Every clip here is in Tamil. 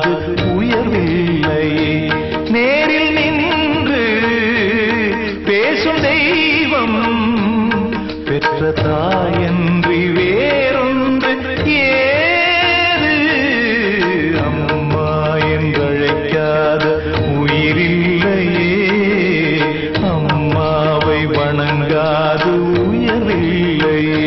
அது உயர்வில்லை நேரில் நின்று பேசும் தெய்வம் பெற்ற தாயன்றி வேறொன்று ஏது அம்மா என்றழைக்காத உயிரில்லையே அம்மாவை வணங்காது உயரில்லையே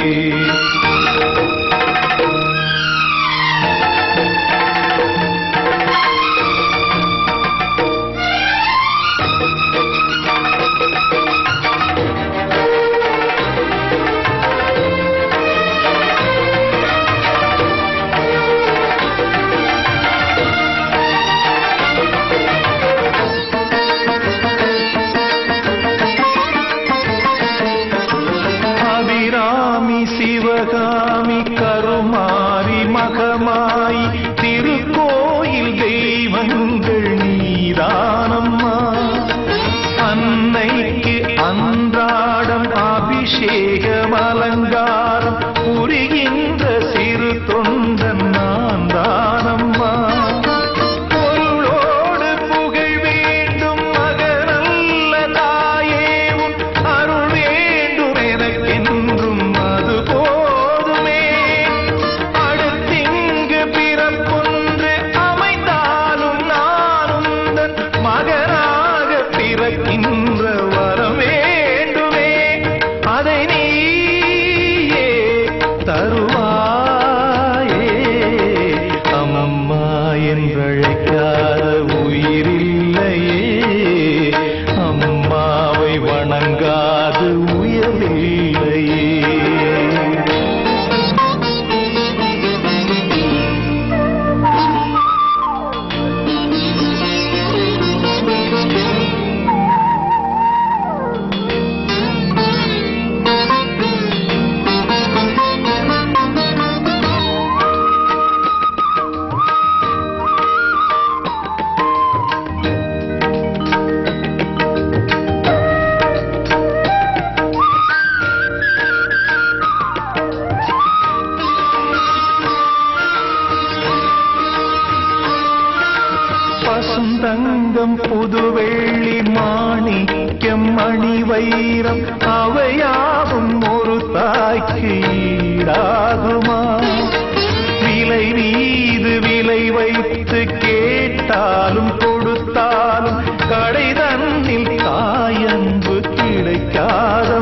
அபிராமி சிவகாமி கருமாரி மகமாய் திருக்கோயில் தெய்வங்கள் நீதானம்மா அன்னைக்கு அன்றாடம் அபிஷேகம் அலங்காரம் புரிகின்ற சிறு தொண்டன் நான் தானம்மா பொருளோடு புகழ் வேண்டும் மகனல்ல தாயேவும் அருள் வேண்டும் எனக்கென்றும் அது போதுமே அடுத்திங்கு பிறப்பொன்று அமைந்தாலும் நானும் தன் மகனாக பிறக்கின்ற வரம் வேண்டுமே அதை நீயே தருவாயே அம்மம்மா என்றழைக்காத உயிரில்லையே அம்மாவை வணங்காது உயரில்லையே பசுந்தங்கம் புதுவெள்ளி மாணிக்கம் மணி வைரம் அவையாவும் ஒரு தாய்க்கு ஈடாகுமா விலை மீது விலை வைத்து கேட்டாலும் கொடுத்தாலும் கடை தன்னில் தாயன்பு கிடைக்காத